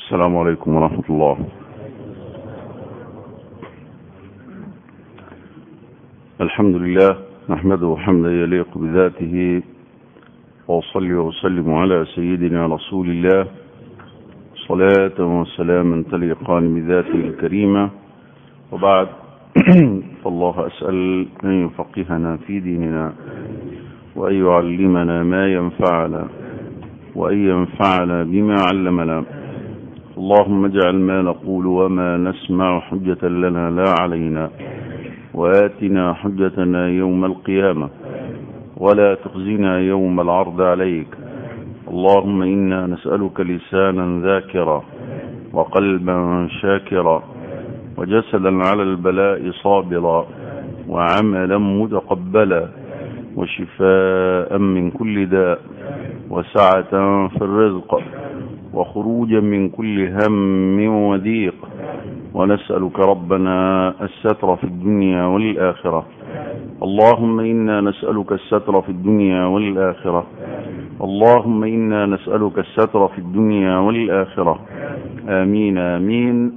السلام عليكم ورحمة الله الحمد لله نحمده حمدا يليق بذاته وأصلي وأسلم على سيدنا رسول الله صلاة وسلاما تليقان بذاته الكريمة وبعد فالله أسأل أن يفقهنا في ديننا وأن يعلمنا ما ينفعنا وأن ينفعنا بما علمنا اللهم اجعل ما نقول وما نسمع حجة لنا لا علينا وآتنا حجتنا يوم القيامة ولا تخزنا يوم العرض عليك اللهم إنا نسألك لسانا ذاكرا وقلبا شاكرا وجسدا على البلاء صابرا وعملا متقبلا وشفاء من كل داء وسعة في الرزق وخروجا من كل هم وضيق ونسألك ربنا الستر في الدنيا والآخرة اللهم إنا نسألك الستر في الدنيا والآخرة اللهم إنا نسألك الستر في الدنيا والآخرة آمين آمين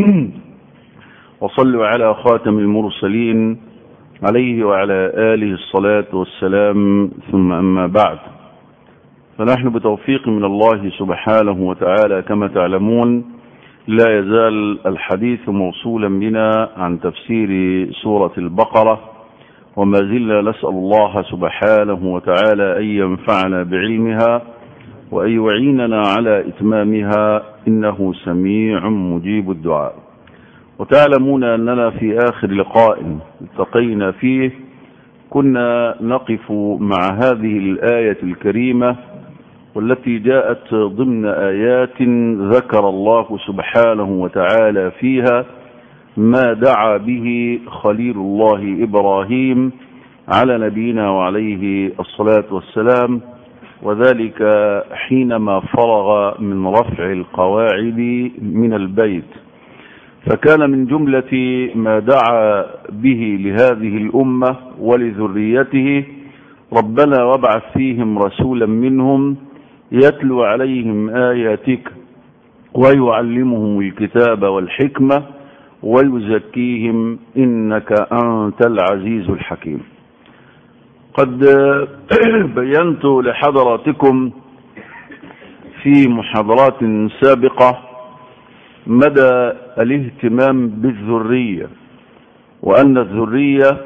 وصلوا على خاتم المرسلين عليه وعلى آله الصلاة والسلام ثم أما بعد فنحن بتوفيق من الله سبحانه وتعالى كما تعلمون لا يزال الحديث موصولا بنا عن تفسير سورة البقرة وما زلنا نسأل الله سبحانه وتعالى أن ينفعنا بعلمها وأن يعيننا على إتمامها إنه سميع مجيب الدعاء وتعلمون أننا في آخر لقاء التقينا فيه كنا نقف مع هذه الآية الكريمة والتي جاءت ضمن آيات ذكر الله سبحانه وتعالى فيها ما دعا به خليل الله إبراهيم على نبينا وعليه الصلاة والسلام وذلك حينما فرغ من رفع القواعد من البيت فكان من جملة ما دعا به لهذه الأمة ولذريته ربنا وابعث فيهم رسولا منهم يتلو عليهم آياتك ويعلمهم الكتاب والحكمة ويزكيهم إنك أنت العزيز الحكيم قد بينت لحضراتكم في محاضرات سابقة مدى الاهتمام بالذرية وأن الذرية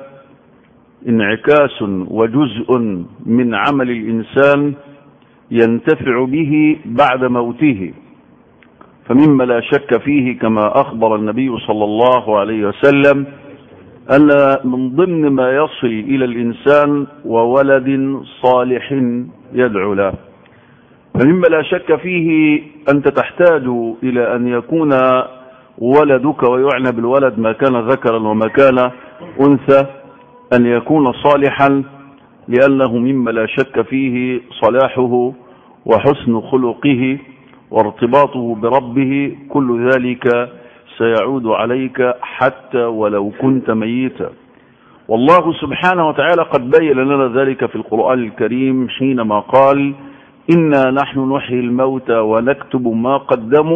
انعكاس وجزء من عمل الإنسان ينتفع به بعد موته فمما لا شك فيه كما أخبر النبي صلى الله عليه وسلم أن من ضمن ما يصل إلى الإنسان وولد صالح يدعو له فمما لا شك فيه أنت تحتاج إلى أن يكون ولدك ويعنى بالولد ما كان ذكرا وما كان أنثى أن يكون صالحا لأنه مما لا شك فيه صلاحه وحسن خلقه وارتباطه بربه كل ذلك سيعود عليك حتى ولو كنت ميتا والله سبحانه وتعالى قد بين لنا ذلك في القرآن الكريم حينما قال إنا نحن نحيي الموتى ونكتب ما قدموا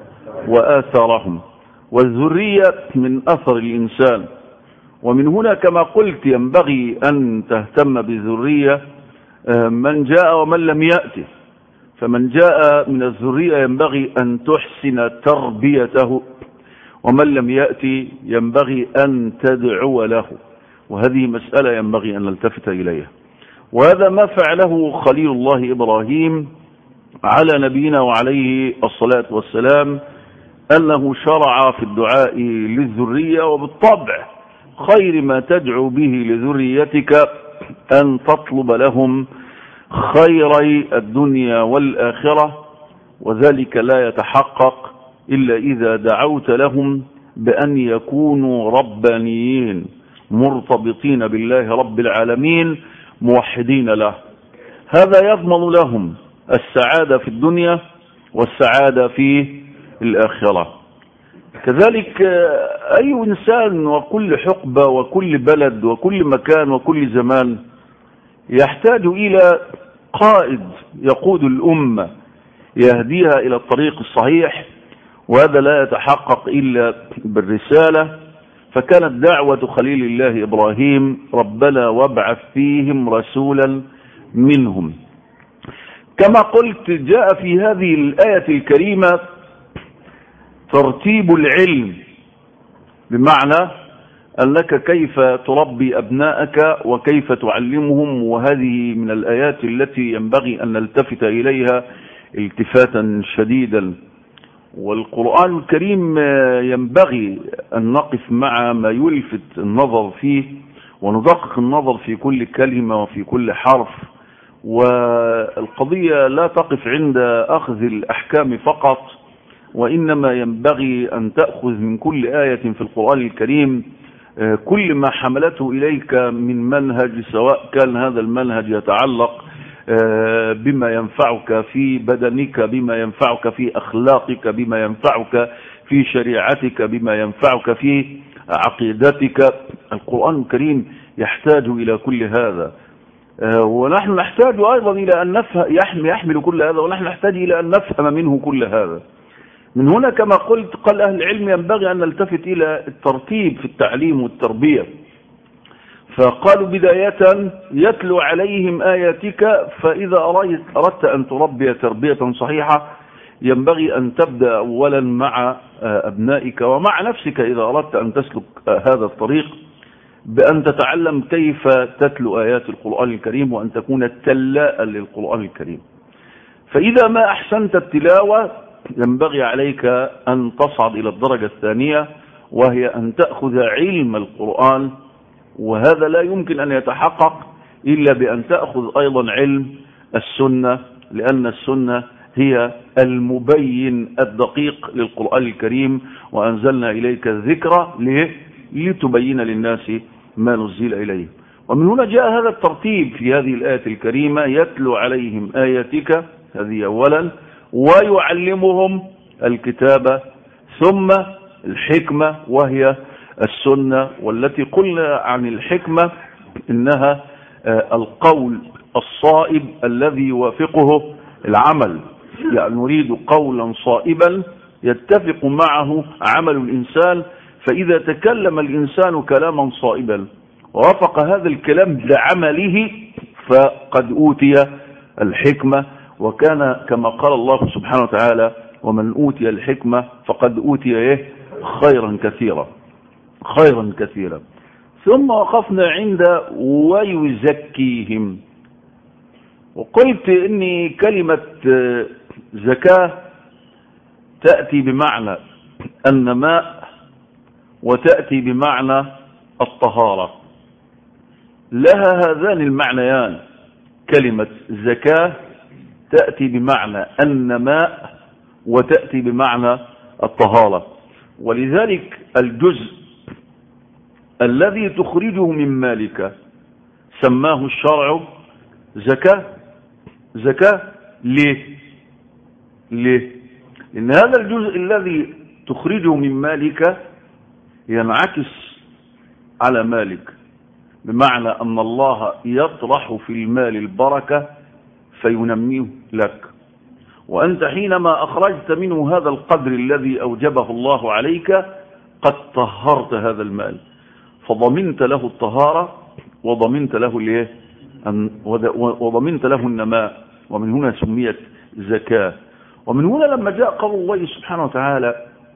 وآثارهم والذرية من أثر الإنسان ومن هنا كما قلت ينبغي أن تهتم بالذرية من جاء ومن لم يأته فمن جاء من الذرية ينبغي أن تحسن تربيته ومن لم يأتي ينبغي أن تدعو له وهذه مسألة ينبغي أن نلتفت إليها وهذا ما فعله خليل الله إبراهيم على نبينا وعليه الصلاة والسلام أنه شرع في الدعاء للذرية وبالطبع خير ما تدعو به لذريتك أن تطلب لهم خيري الدنيا والآخرة وذلك لا يتحقق إلا إذا دعوت لهم بأن يكونوا ربانيين مرتبطين بالله رب العالمين موحدين له هذا يضمن لهم السعادة في الدنيا والسعادة في الآخرة كذلك أي إنسان وكل حقبة وكل بلد وكل مكان وكل زمان يحتاج إلى قائد يقود الأمة يهديها إلى الطريق الصحيح وهذا لا يتحقق إلا بالرسالة فكانت دعوة خليل الله إبراهيم ربنا وابعث فيهم رسولا منهم كما قلت جاء في هذه الآية الكريمة ترتيب العلم بمعنى أنك كيف تربي أبناءك وكيف تعلمهم وهذه من الآيات التي ينبغي أن نلتفت إليها التفاتا شديدا والقرآن الكريم ينبغي أن نقف مع ما يلفت النظر فيه وندقق النظر في كل كلمة وفي كل حرف والقضية لا تقف عند أخذ الأحكام فقط وإنما ينبغي أن تأخذ من كل آية في القرآن الكريم كل ما حملته إليك من منهج سواء كان هذا المنهج يتعلق بما ينفعك في بدنك بما ينفعك في أخلاقك بما ينفعك في شريعتك بما ينفعك في عقيدتك القرآن الكريم يحتاج إلى كل هذا ونحن نحتاج أيضا إلى أن نفهم يحمل كل هذا ونحن نحتاج إلى أن نفهم منه كل هذا من هنا كما قلت قال أهل العلم ينبغي أن نلتفت إلى الترتيب في التعليم والتربية فقالوا بداية يتلو عليهم آياتك فإذا أردت أن تربي تربية صحيحة ينبغي أن تبدأ أولا مع أبنائك ومع نفسك إذا أردت أن تسلك هذا الطريق بأن تتعلم كيف تتلو آيات القرآن الكريم وأن تكون تلاء للقرآن الكريم فإذا ما أحسنت التلاوة ينبغي عليك أن تصعد إلى الدرجة الثانية وهي أن تأخذ علم القرآن وهذا لا يمكن أن يتحقق إلا بأن تأخذ أيضا علم السنة لأن السنة هي المبين الدقيق للقرآن الكريم وأنزلنا إليك الذكر لتبين للناس ما نزل إليه ومن هنا جاء هذا الترتيب في هذه الآية الكريمة يتلو عليهم آياتك هذه أولا ويعلمهم الكتابة ثم الحكمة وهي السنة والتي قلنا عن الحكمة إنها القول الصائب الذي يوافقه العمل يعني نريد قولا صائبا يتفق معه عمل الإنسان فإذا تكلم الإنسان كلاما صائبا ووافق هذا الكلام بعمله فقد أوتي الحكمة وكان كما قال الله سبحانه وتعالى ومن أوتي الحكمة فقد أوتي إيه خيرا كثيرا خيرا كثيرا ثم وقفنا عند ويزكيهم وقلت اني كلمة زكاة تأتي بمعنى النماء وتأتي بمعنى الطهارة لها هذان المعنيان كلمة زكاة تأتي بمعنى النماء وتأتي بمعنى الطهارة ولذلك الجزء الذي تخرجه من مالك سماه الشرع زكاة زكاة ليه ليه لأن هذا الجزء الذي تخرجه من مالك ينعكس على مالك بمعنى أن الله يطرح في المال البركة فينميه لك وأنت حينما أخرجت منه هذا القدر الذي أوجبه الله عليك قد طهرت هذا المال فضمنت له الطهارة وضمنت له الايه وضمنت له النماء ومن هنا سميت زكاة ومن هنا لما جاء قول الله سبحانه وتعالى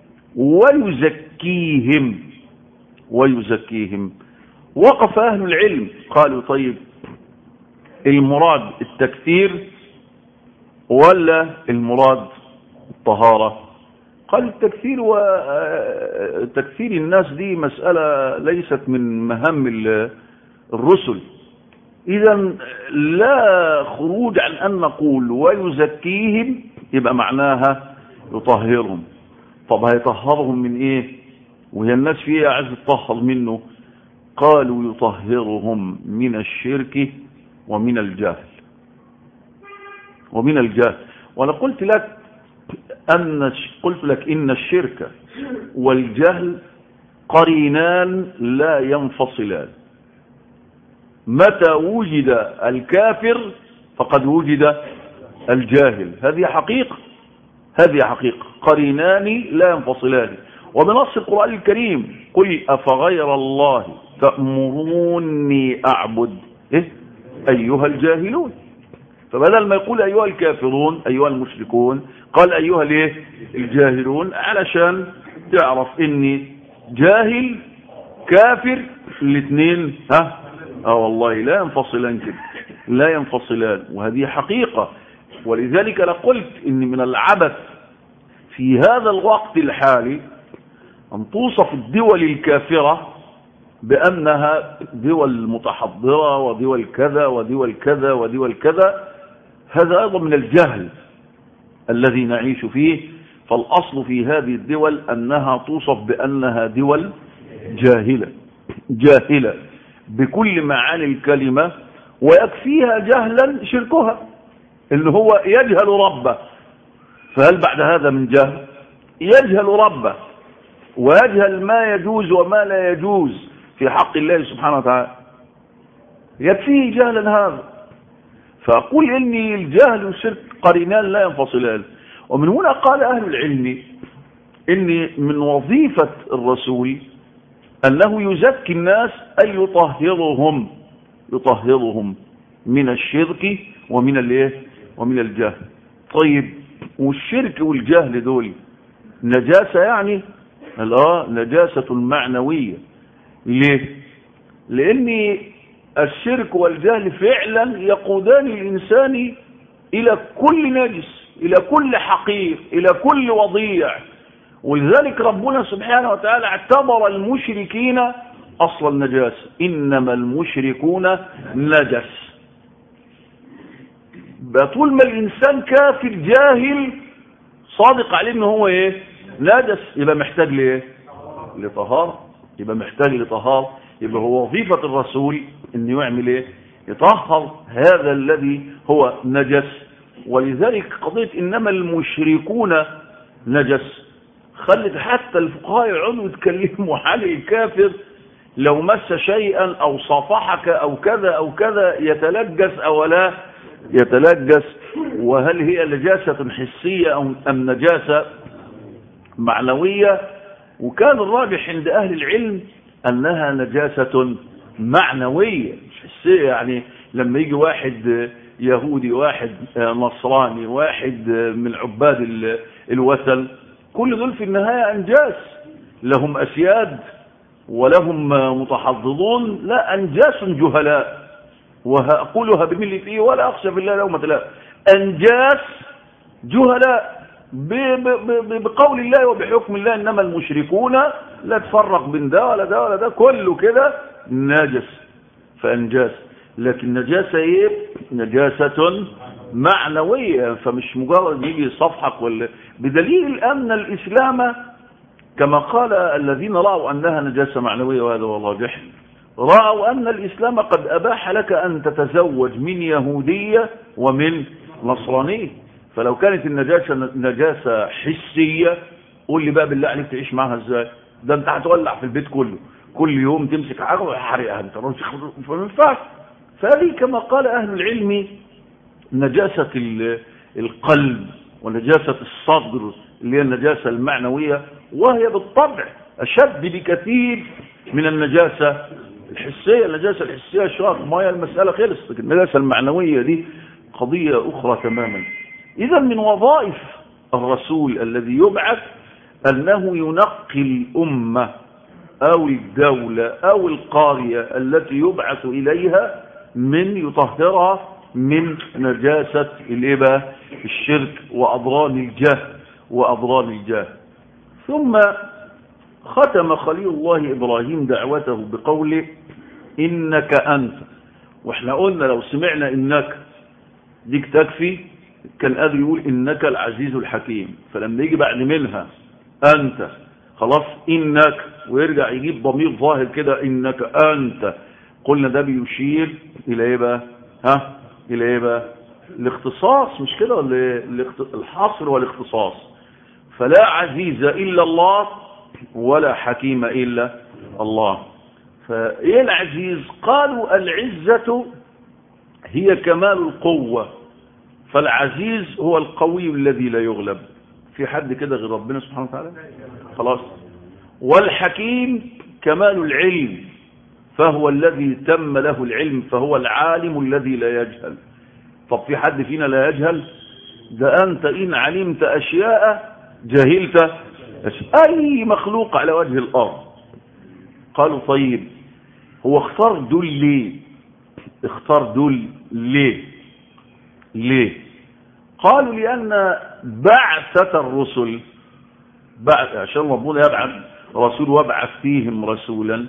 ويزكيهم ويزكيهم وقف أهل العلم قالوا طيب المراد التكثير ولا المراد الطهارة قال التكثير وتكثير الناس دي مسألة ليست من مهام الرسل إذا لا خروج عن أن نقول ويزكيهم يبقى معناها يطهرهم طب هيطهرهم من إيه وهي الناس فيها عايز تطهر منه قالوا يطهرهم من الشرك ومن الجهل ومن الجهل وانا قلت لك ان قلت لك ان الشرك والجهل قرينان لا ينفصلان متى وجد الكافر فقد وجد الجاهل هذه حقيقة هذه حقيقة قرينان لا ينفصلان وبنص القرآن الكريم قل أفغير الله تأمروني أعبد إيه؟ أيها الجاهلون فبدل ما يقول أيها الكافرون أيها المشركون قال أيها الايه الجاهلون علشان تعرف إني جاهل كافر الاثنين ها اه والله لا ينفصلان كده لا ينفصلان وهذه حقيقة ولذلك لقلت ان من العبث في هذا الوقت الحالي ان توصف الدول الكافرة بانها دول متحضرة ودول كذا ودول كذا ودول كذا هذا ايضا من الجهل الذي نعيش فيه فالاصل في هذه الدول انها توصف بانها دول جاهلة جاهلة بكل معاني الكلمة ويكفيها جهلا شركها اللي هو يجهل ربه فهل بعد هذا من جهل يجهل ربه ويجهل ما يجوز وما لا يجوز في حق الله سبحانه وتعالى يكفيه جهلا هذا فأقول إني الجهل والشرك قرينان لا ينفصلان ومن هنا قال أهل العلم إن من وظيفة الرسول أنه يزكي الناس أي يطهرهم يطهرهم من الشرك ومن الايه ومن الجهل طيب والشرك والجهل دول نجاسة يعني اه نجاسة معنوية ليه لان الشرك والجهل فعلا يقودان الانسان الى كل نجس الى كل حقير الى كل وضيع ولذلك ربنا سبحانه وتعالى اعتبر المشركين اصل النجاسة انما المشركون نجس طول ما الانسان كافر جاهل صادق عليه ان هو ايه نجس يبقى محتاج لايه لطهارة يبقى محتاج لطهارة يبقى هو وظيفة الرسول انه يعمل ايه يطهر هذا الذي هو نجس ولذلك قضية انما المشركون نجس خلت حتى الفقهاء يقعدوا يتكلموا عن الكافر لو مس شيئا او صافحك او كذا او كذا يتلجس او لا يتلجس وهل هي نجاسة حسية أو أم نجاسة معنوية وكان الراجح عند أهل العلم أنها نجاسة معنوية مش حسية يعني لما يجي واحد يهودي واحد نصراني واحد من عباد الوثن كل دول في النهاية أنجاس لهم أسياد ولهم متحضضون لا أنجاس جهلاء وهقولها بملي فيه ولا أخشى بالله لومة لا أنجاس جهلاء بقول الله وبحكم الله إنما المشركون لا تفرق بين ده ولا ده ولا ده كله كده نجس فأنجاس لكن نجاسة ايه نجاسة معنوية فمش مجرد يجي صفحك ولا بدليل أن الإسلام كما قال الذين رأوا أنها نجاسة معنوية وهذا والله جحل رأوا أن الإسلام قد أباح لك أن تتزوج من يهودية ومن نصرانية فلو كانت النجاسة نجاسة حسية قول لي بقى بالله عليك تعيش معها ازاي ده انت هتولع في البيت كله كل يوم تمسك حاجة وحرقها انت فما ينفعش فهذه كما قال أهل العلم نجاسة القلب ونجاسة الصدر اللي هي النجاسة المعنوية وهي بالطبع أشد بكثير من النجاسة الحسية النجاسة الحسية شرط ما هي المسألة خلص لكن النجاسة المعنوية دي قضية أخرى تماما إذا من وظائف الرسول الذي يبعث أنه ينقي الأمة أو الدولة أو القرية التي يبعث إليها من يطهرها من نجاسة الإبا الشرك وأضران الجهل وأضران الجهل ثم ختم خليل الله إبراهيم دعوته بقوله إنك أنت وإحنا قلنا لو سمعنا إنك ديك تكفي كان قادر يقول إنك العزيز الحكيم فلما يجي بعد منها أنت خلاص إنك ويرجع يجيب ضمير ظاهر كده إنك أنت قلنا ده بيشير إلى إيه بقى ها إلى إيه بقى الاختصاص مش كده ولا الحصر والاختصاص فلا عزيز إلا الله ولا حكيم إلا الله فإيه العزيز قالوا العزة هي كمال القوة فالعزيز هو القوي الذي لا يغلب في حد كده غير ربنا سبحانه وتعالى خلاص والحكيم كمال العلم فهو الذي تم له العلم فهو العالم الذي لا يجهل طب في حد فينا لا يجهل ده أنت إن علمت أشياء جهلت أشياء. أي مخلوق على وجه الأرض قالوا طيب هو اختار دول ليه اختار دول ليه ليه قالوا لأن بعثة الرسل بعث عشان ربنا يبعث رسول وابعث فيهم رسولا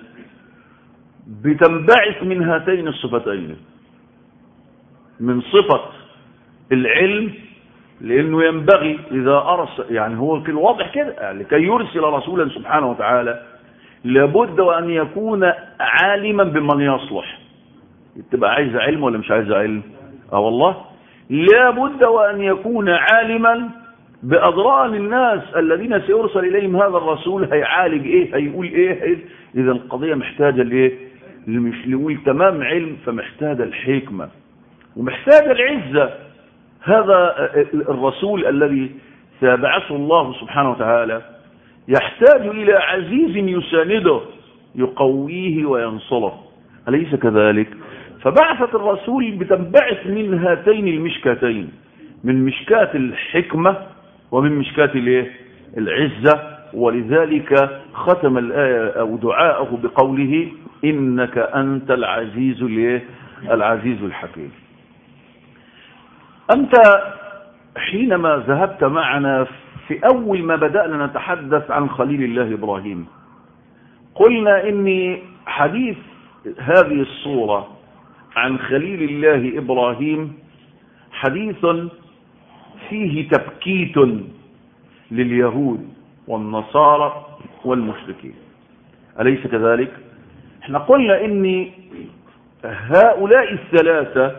بتنبعث من هاتين الصفتين من صفة العلم لأنه ينبغي إذا أرسل يعني هو كل واضح كده يعني لكي يرسل رسولا سبحانه وتعالى لابد وأن يكون عالما بمن يصلح تبقى عايز علم ولا مش عايز علم اه والله لابد وأن يكون عالما بأضران الناس الذين سيرسل إليهم هذا الرسول هيعالج إيه هيقول إيه, إيه؟ إذا القضية محتاجة لإيه مش يقول تمام علم فمحتاجة الحكمة ومحتاجة العزة هذا الرسول الذي سيبعثه الله سبحانه وتعالى يحتاج إلى عزيز يسانده يقويه وينصره أليس كذلك فبعثة الرسول بتنبعث من هاتين المشكاتين من مشكات الحكمة ومن مشكات الايه العزة ولذلك ختم الآية أو دعاءه بقوله إنك أنت العزيز الايه العزيز الحكيم أنت حينما ذهبت معنا في أول ما بدأنا نتحدث عن خليل الله إبراهيم قلنا إن حديث هذه الصورة عن خليل الله إبراهيم حديث فيه تبكيت لليهود والنصارى والمشركين أليس كذلك احنا قلنا ان هؤلاء الثلاثة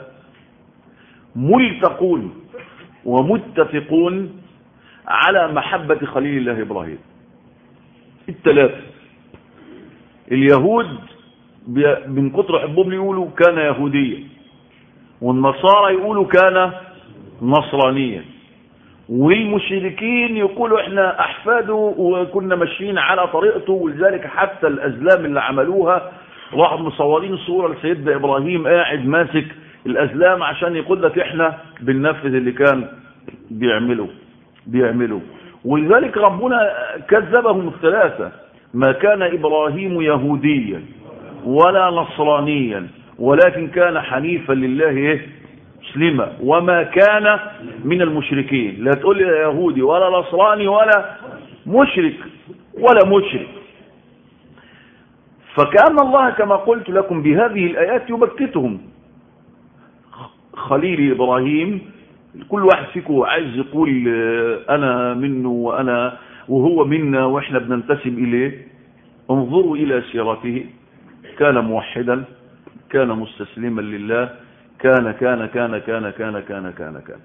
ملتقون ومتفقون على محبة خليل الله إبراهيم الثلاثة اليهود من كتر حبهم يقولوا كان يهوديا والنصارى يقولوا كان نصرانيا والمشركين يقولوا احنا احفاده وكنا ماشيين على طريقته ولذلك حتى الازلام اللي عملوها راحوا مصورين صورة لسيدنا ابراهيم قاعد ماسك الازلام عشان يقول لك احنا بننفذ اللي كان بيعمله بيعمله ولذلك ربنا كذبهم الثلاثة ما كان ابراهيم يهوديا ولا نصرانيا ولكن كان حنيفا لله ايه مسلمة وما كان من المشركين لا تقول لي يهودي ولا نصراني ولا مشرك ولا مشرك فكأن الله كما قلت لكم بهذه الآيات يبكتهم خليل إبراهيم كل واحد فيكم عايز يقول أنا منه وأنا وهو منا وإحنا بننتسب إليه انظروا إلى سيرته كان موحدا كان مستسلما لله كان كان كان كان كان كان كان كان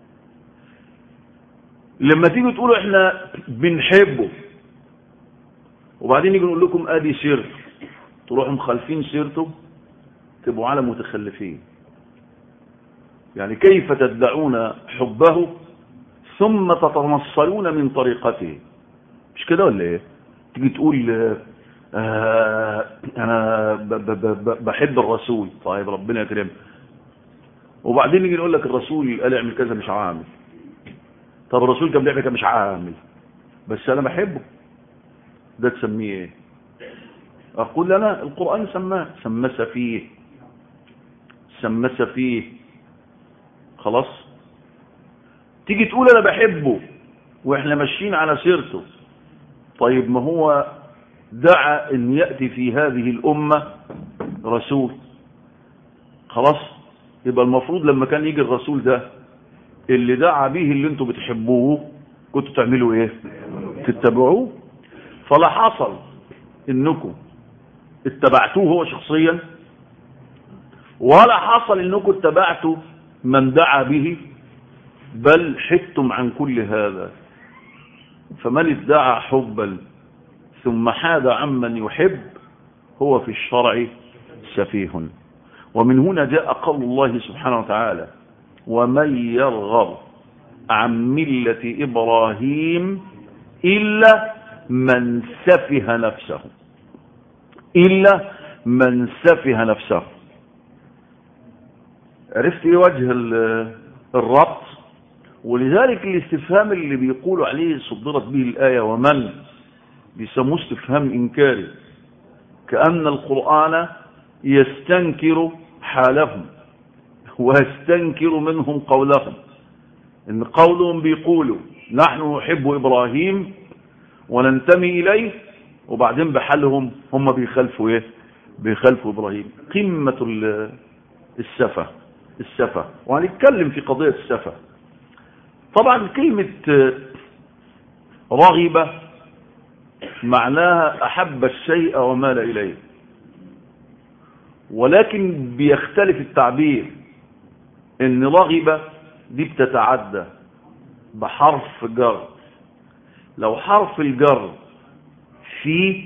لما تيجوا تقولوا احنا بنحبه وبعدين يجي نقول لكم ادي سير تروحوا مخالفين سيرته تبقوا على متخلفين يعني كيف تدعون حبه ثم تتنصلون من طريقته مش كده ولا ايه تيجي تقول آه انا ب ب ب بحب الرسول طيب ربنا يكرمه وبعدين يجي يقول لك الرسول قال اعمل كذا مش عامل طب الرسول كان بيعمل كذا مش عامل بس انا بحبه ده تسميه ايه اقول انا القرآن سماه سمى سفيه سمى سفيه خلاص تيجي تقول انا بحبه واحنا ماشيين على سيرته طيب ما هو دعا ان يأتي في هذه الامة رسول خلاص يبقى المفروض لما كان يجي الرسول ده اللي دعا به اللي انتوا بتحبوه كنتوا تعملوا ايه تتبعوه فلا حصل انكم اتبعتوه هو شخصيا ولا حصل انكم اتبعتوا من دعا به بل حدتم عن كل هذا فمن ادعى حبا ثم حاد عمن يحب هو في الشرع سفيه ومن هنا جاء قول الله سبحانه وتعالى ومن يرغب عن ملة إبراهيم إلا من سفه نفسه إلا من سفه نفسه عرفت ايه وجه الربط ولذلك الاستفهام اللي بيقولوا عليه صدرت به الآية ومن بيسموه استفهام إنكاري كأن القرآن يستنكر حالهم ويستنكر منهم قولهم ان قولهم بيقولوا نحن نحب إبراهيم وننتمي إليه وبعدين بحالهم هم بيخالفوا ايه بيخالفوا إبراهيم قمة السفة السفة وهنتكلم في قضية السفة طبعا كلمة رغبة معناها أحب الشيء ومال إليه ولكن بيختلف التعبير ان رغبة دي بتتعدى بحرف جر لو حرف الجر في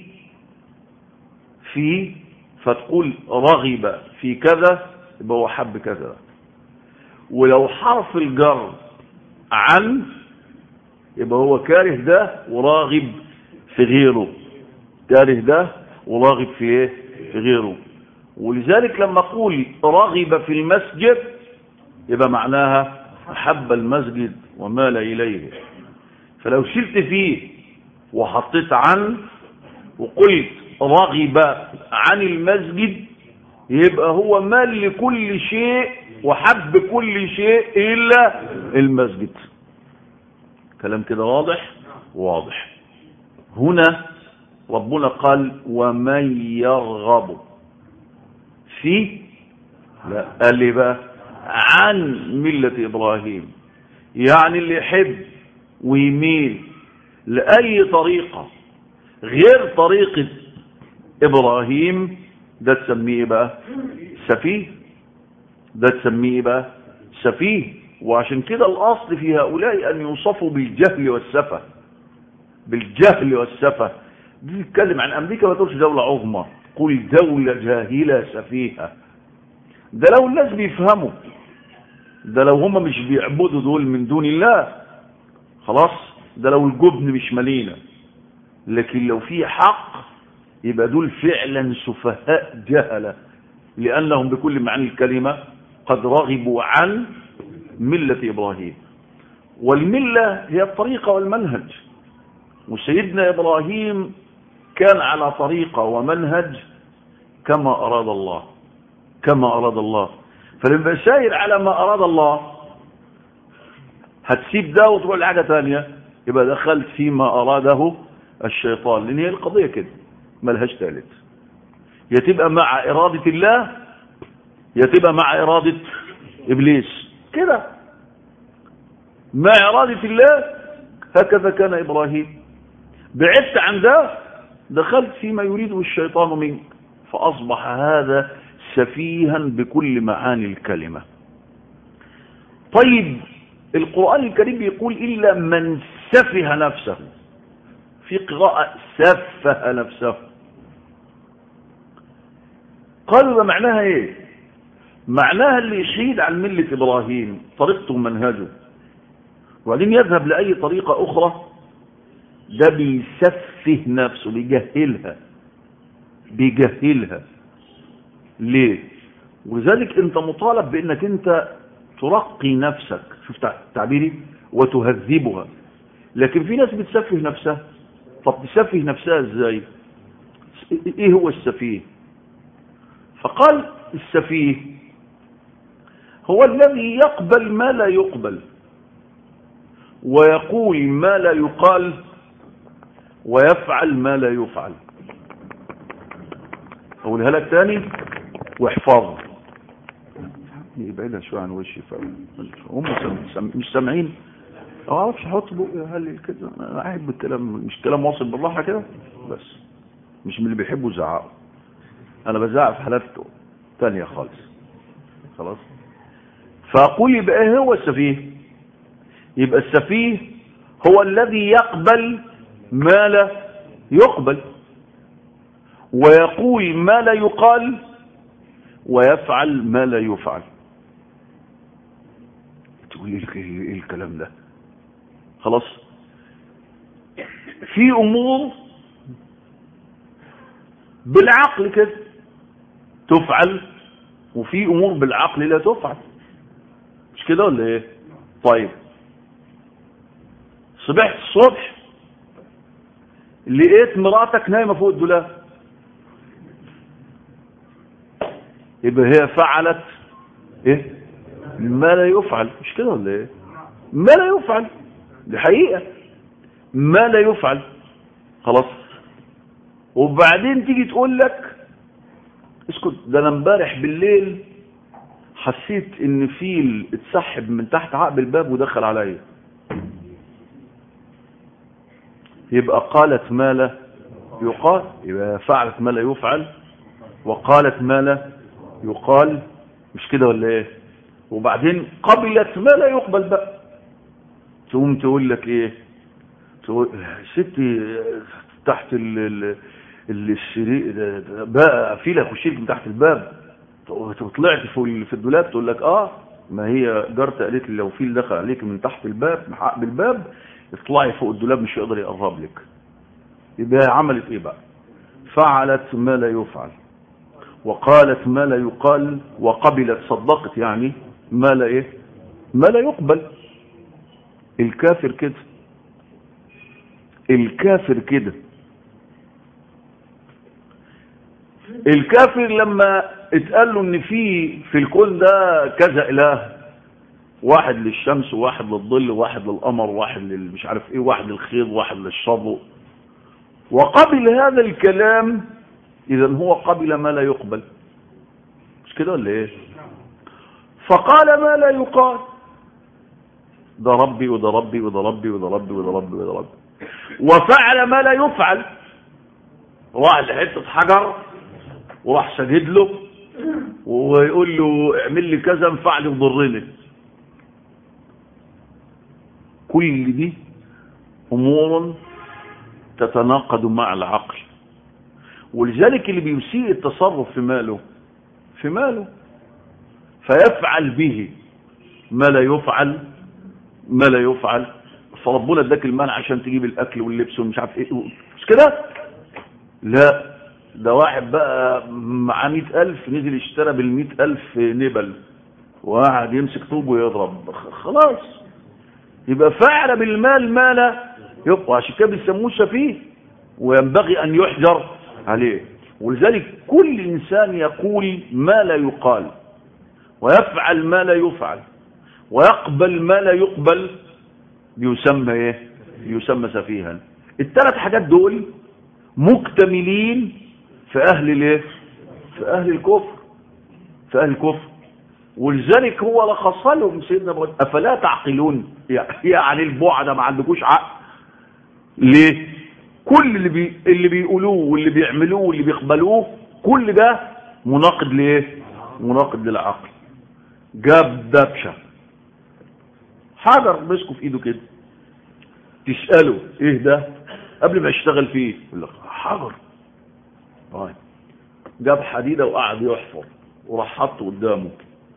في فتقول رغب في كذا يبقى هو حب كذا ولو حرف الجر عن يبقى هو كاره ده وراغب في غيره كاره ده وراغب في ايه في غيره ولذلك لما اقول راغب في المسجد يبقى معناها احب المسجد ومال اليه فلو شلت فيه وحطيت عن وقلت رغب عن المسجد يبقى هو مال لكل شيء وحب كل شيء إلا المسجد كلام كده واضح واضح هنا ربنا قال ومن يرغب في لا قال لي بقى عن ملة إبراهيم يعني اللي يحب ويميل لأي طريقة غير طريقة إبراهيم ده تسميه بقى سفيه ده تسميه بقى سفيه وعشان كده الأصل في هؤلاء أن يوصفوا بالجهل والسفة بالجهل والسفة دي تتكلم عن أمريكا ما تقولش دولة عظمى قل دولة جاهلة سفيهة ده لو الناس بيفهموا ده لو هم مش بيعبدوا دول من دون الله خلاص ده لو الجبن مش ملينا لكن لو في حق يبقى دول فعلا سفهاء جهلة لأنهم بكل معنى الكلمة قد رغبوا عن ملة إبراهيم والملة هي الطريقة والمنهج وسيدنا إبراهيم كان على طريقة ومنهج كما أراد الله كما أراد الله فلما ساير على ما أراد الله هتسيب ده وتروح لحاجة ثانية يبقى دخلت فيما أراده الشيطان لأن هي القضية كده ملهاش ثالث يا تبقى مع إرادة الله يا تبقى مع إرادة إبليس كده مع إرادة الله هكذا كان إبراهيم بعدت عن ده دخلت فيما يريده الشيطان منك فأصبح هذا سفيها بكل معاني الكلمة طيب القرآن الكريم يقول إلا من سفه نفسه في قراءة سفه نفسه قالوا معناها ايه معناها اللي يشيد عن ملة إبراهيم طريقته ومنهجه وبعدين يذهب لأي طريقة أخرى ده بيسفه نفسه بيجهلها بيجهلها ليه ولذلك انت مطالب بانك انت ترقي نفسك شوف تعبيري وتهذبها لكن في ناس بتسفه نفسها طب تسفه نفسها ازاي ايه هو السفيه فقال السفيه هو الذي يقبل ما لا يقبل ويقول ما لا يقال ويفعل ما لا يفعل اقولها لك تاني واحفظها يبعدها شويه عن وشي هم مش سامعين ما اعرفش احط بقى هل كده انا قاعد بالكلام مش كلام واصل بالراحه كده بس مش من اللي بيحبوا يزعقوا انا بزعق في حالات تانية خالص خلاص فاقول يبقى ايه هو السفيه يبقى السفيه هو الذي يقبل ما لا يقبل ويقول ما لا يقال ويفعل ما لا يفعل تقول ايه الكلام ده خلاص في امور بالعقل كده تفعل وفي امور بالعقل لا تفعل مش كده ولا ايه طيب صبحت الصبح لقيت مراتك نايمه فوق الدولاب يبقى هي فعلت ايه ما لا يفعل مش كده ولا ايه ما لا يفعل دي حقيقه ما لا يفعل خلاص وبعدين تيجي تقول لك اسكت ده انا امبارح بالليل حسيت ان فيل اتسحب من تحت عقب الباب ودخل عليا يبقى قالت ما لا يقال يبقى فعلت ما لا يفعل وقالت ما لا يقال مش كده ولا ايه وبعدين قبلت ما لا يقبل بقى تقوم تقول لك ايه تقول ستي تحت ال ال الشريك بقى في لك وشيك من تحت الباب طلعت في الدولاب تقول لك اه ما هي جارتي قالت لي لو فيل دخل عليك من تحت الباب محقق بالباب اطلعي فوق الدولاب مش هيقدر يقرب لك يبقى عملت ايه بقى فعلت ما لا يفعل وقالت ما لا يقال وقبلت صدقت يعني ما لا ايه ما لا يقبل الكافر كده الكافر كده الكافر لما اتقال له ان في في الكون ده كذا اله واحد للشمس وواحد للظل وواحد للقمر وواحد مش عارف ايه واحد للخيط واحد للشر وقبل هذا الكلام اذا هو قبل ما لا يقبل مش كده ولا ايه فقال ما لا يقال ده ربي وده ربي وده ربي وده ربي وده ربي وده ربي وفعل ما لا يفعل راح لحته حجر وراح سجد له ويقول له اعمل لي كذا انفع لي وضرني كل دي امور تتناقض مع العقل ولذلك اللي بيسيء التصرف في ماله في ماله فيفعل به ما لا يفعل ما لا يفعل فربنا اداك المال عشان تجيب الاكل واللبس ومش عارف ايه مش كده لا ده واحد بقى معاه مئة ألف نزل اشترى بالمئة ألف نبل وقعد يمسك طوب ويضرب خلاص يبقى فعل بالمال ما لا يبقى عشان كده بيسموه سفيه وينبغي أن يحجر عليه ولذلك كل إنسان يقول ما لا يقال ويفعل ما لا يفعل ويقبل ما لا يقبل يسمى ايه يسمى سفيها الثلاث حاجات دول مكتملين في اهل الايه في اهل الكفر في اهل الكفر ولذلك هو لخص لهم سيدنا ابراهيم افلا تعقلون يعني البعد ما عندكوش عقل ليه كل اللي بي اللي بيقولوه واللي بيعملوه واللي بيقبلوه كل ده مناقض لايه مناقض للعقل جاب دبشه حجر مسكه في ايده كده تساله ايه ده قبل ما يشتغل فيه يقول لك حجر طيب جاب حديده وقعد يحفر وراح حطه قدامه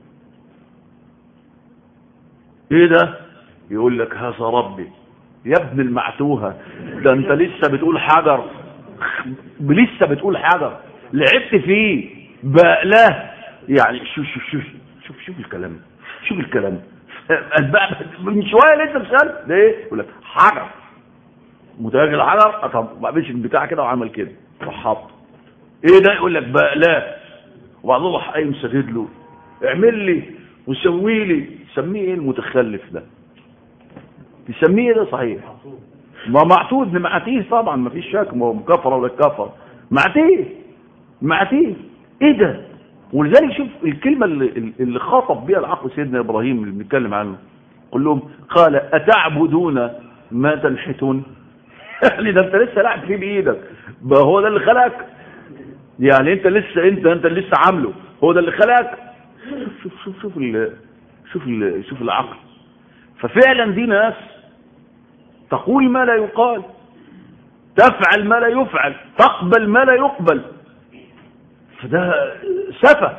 ايه ده يقول لك هذا ربي يا ابن المعتوهه ده انت لسه بتقول حجر لسه بتقول حجر لعبت فيه بقلاه يعني شوف شوف شوف شوف شوف الكلام شوف الكلام من شويه لسه بسال ده ايه يقول لك حجر متواجد الحجر طب ما قابلش البتاع كده وعمل كده راح حط ايه ده يقول لك بقلاه وبعدين راح قايم سدد له اعمل لي وسوي لي سميه ايه المتخلف ده تسميه ده صحيح ما معتود معتيه طبعا ما فيش شك ما هو مكفر ولا كفر معتيه معتيه ايه ده ولذلك شوف الكلمة اللي, اللي خاطب بها العقل سيدنا إبراهيم اللي بنتكلم عنه قل لهم قال أتعبدون ما تنحتون يعني ده انت لسه لاعب فيه بايدك ما هو ده اللي خلقك يعني انت لسه انت انت اللي لسه عامله هو ده اللي خلقك شوف شوف شوف ال شوف ال شوف العقل ففعلا دي ناس تقول ما لا يقال تفعل ما لا يفعل تقبل ما لا يقبل فده سفة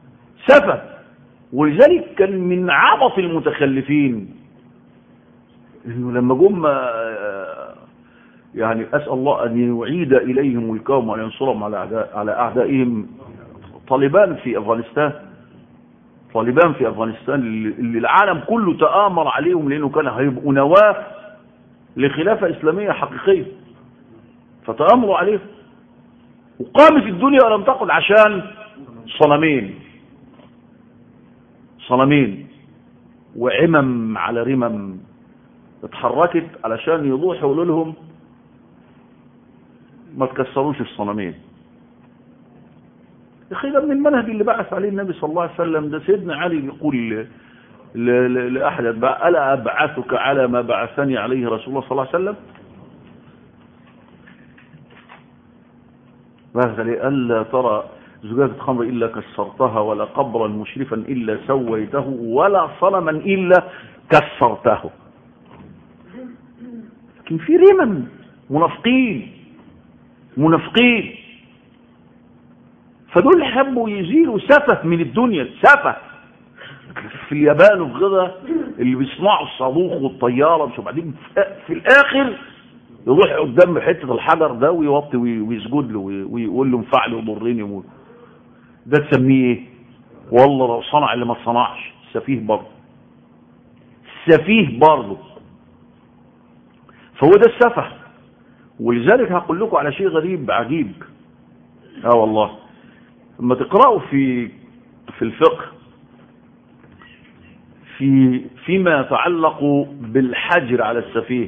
سفة ولذلك كان من عبط المتخلفين انه لما جم آه، يعني اسال الله ان يعيد اليهم ملكهم وان ينصرهم على اعداء على اعدائهم طالبان في افغانستان طالبان في افغانستان اللي اللي العالم كله تآمر عليهم لانه كان هيبقوا نواه لخلافه اسلاميه حقيقيه فتآمروا عليهم وقامت الدنيا ولم تقل عشان صنمين صنمين وعمم على رمم اتحركت علشان يروحوا يقولوا لهم ما تكسروش الصنمين يا اخي ده من المنهج اللي بعث عليه النبي صلى الله عليه وسلم ده سيدنا علي بيقول ل- ل- ل- لاحد أتباعه، الا ابعثك على ما بعثني عليه رسول الله صلى الله عليه وسلم بعث عليه الا ترى زجاجة خمر إلا كسرتها ولا قبرا مشرفا إلا سويته ولا صنما إلا كسرته لكن في رمم منافقين منافقين فدول حبوا يزيلوا سفه من الدنيا سفه في اليابان وفي غيرها اللي بيصنعوا الصاروخ والطياره مش وبعدين في- في الاخر يروح قدام حته الحجر ده ويوطي وي- ويسجد له وي- ويقول له انفع لي وضرني ومو- ده تسميه ايه؟ والله لو صنع اللي ما صنعش سفيه برضه سفيه برضه فهو ده السفه ولذلك هقول لكم على شيء غريب عجيب اه والله لما تقرأوا في في الفقه في فيما يتعلق بالحجر على السفيه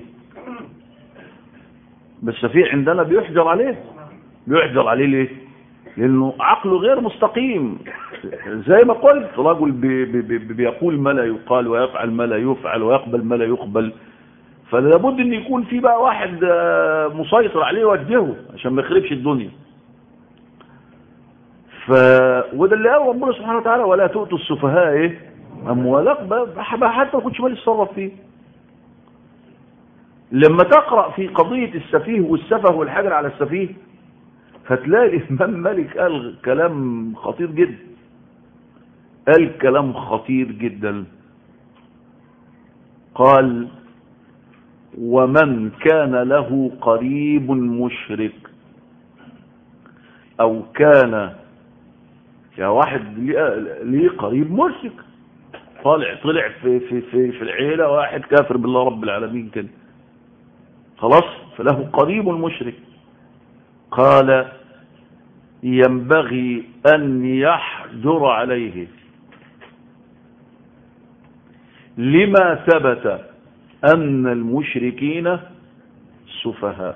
بالسفيه عندنا بيحجر عليه بيحجر عليه ليه لانه عقله غير مستقيم زي ما قلت رجل بي بي بي بيقول ما لا يقال ويفعل ما لا يفعل ويقبل ما لا يقبل فلابد ان يكون في بقى واحد آه، مسيطر عليه يوجهه عشان ما يخربش الدنيا ف وده اللي قال ربنا سبحانه وتعالى ولا تؤتوا السفهاء ايه اموالكم بقى حتى ما كنتش مالي اتصرف فيه لما تقرا في قضيه السفيه والسفه والحجر على السفيه هتلاقي الامام مالك قال كلام خطير جدا قال كلام خطير جدا قال ومن كان له قريب مشرك او كان يا واحد ليه- ليه قريب مشرك طالع طلع في في في في العيله واحد كافر بالله رب العالمين كده خلاص فله قريب مشرك قال ينبغي ان يحجر عليه لما ثبت ان المشركين سفهاء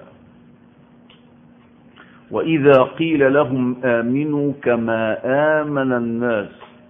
وإذا قيل لهم آمنوا كما آمن الناس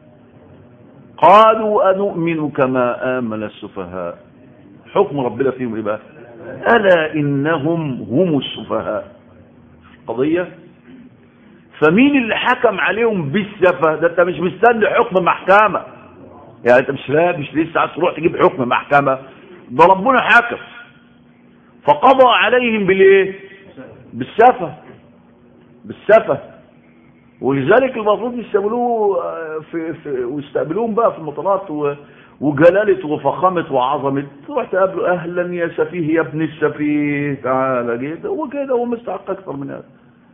قالوا أنؤمن كما آمن السفهاء حكم ربنا فيهم إيه بقى ألا إنهم هم السفهاء قضية فمين اللي حكم عليهم بالسفه ده انت مش مستني حكم محكمة يعني انت مش لا مش لسه عايز تروح تجيب حكم محكمة ده ربنا حكم فقضى عليهم بالايه بالسفه بالسفه ولذلك المفروض يستقبلوه آه، في, في ويستقبلوهم بقى في المطارات و- وجلالة وفخامة وعظمة تروح تقابله أهلا يا سفيه يا ابن السفيه تعالى جيت وكده هو مستحق أكثر من هذا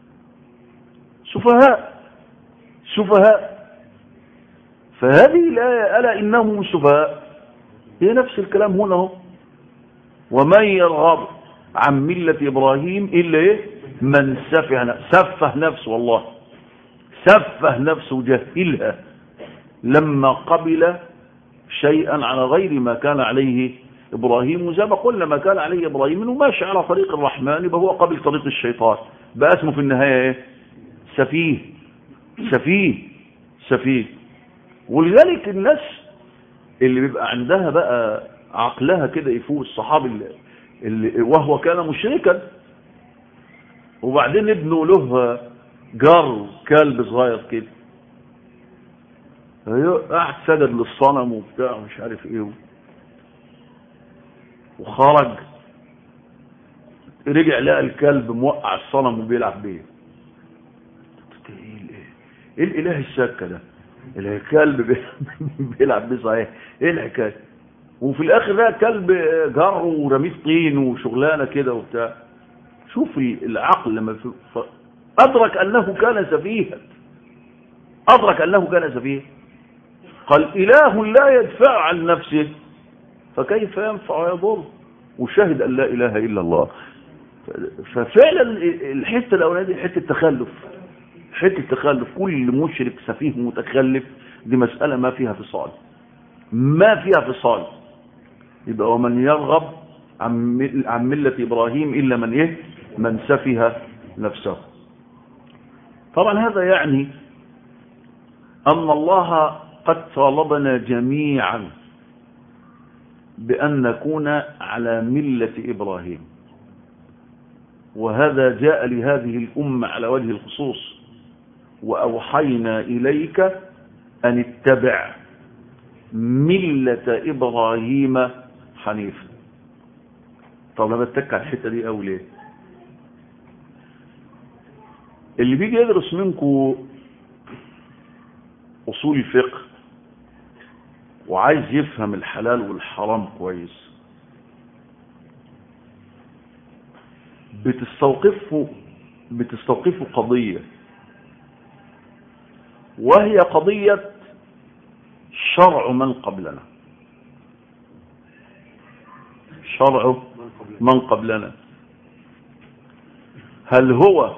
سفهاء سفهاء فهذه الآية ألا إنهم سفهاء هي نفس الكلام هنا اهو ومن يرغب عن ملة إبراهيم إلا إيه من سفه ن- سفه نفسه والله سفه نفسه جهلها لما قبل شيئا على غير ما كان عليه إبراهيم وزي ما قلنا ما كان عليه إبراهيم إنه ماشي على طريق الرحمن يبقى هو قبل طريق الشيطان بقى اسمه في النهاية إيه سفيه سفيه سفيه ولذلك الناس اللي بيبقى عندها بقى عقلها كده يفوق الصحابي اللي, اللي وهو كان مشركا وبعدين ابنه له جار كلب صغير كده أيوه، قاعد سجد للصنم وبتاع ومش عارف ايه وخرج رجع لقى الكلب موقع الصنم وبيلعب بيه ايه الإله- ايه الاله السكه ده الكلب بي- بيلعب بيه صحيح ايه الحكايه وفي الاخر ده كلب جر ورميت طين وشغلانه كده وبتاع شوف العقل لما ادرك انه كان سفيها ادرك انه كان سفيها قال اله لا يدفع عن نفسه فكيف ينفع ويضر وشهد ان لا اله الا الله ففعلا الحته الاولانيه دي حته تخلف حته تخلف كل مشرك سفيه متخلف دي مساله ما فيها فصال ما فيها فصال يبقى ومن يرغب عن عن مله ابراهيم الا من ايه من سفه نفسه طبعا هذا يعني ان الله قد طالبنا جميعا بان نكون على مله ابراهيم وهذا جاء لهذه الأمة على وجه الخصوص وأوحينا إليك أن اتبع ملة إبراهيم حنيفا طب انا بتك على الحتة دي أو ليه اللي بيجي يدرس منكم أصول الفقه وعايز يفهم الحلال والحرام كويس بتستوقفه بتستوقفه قضية وهي قضية شرع من قبلنا شرع من قبلنا هل هو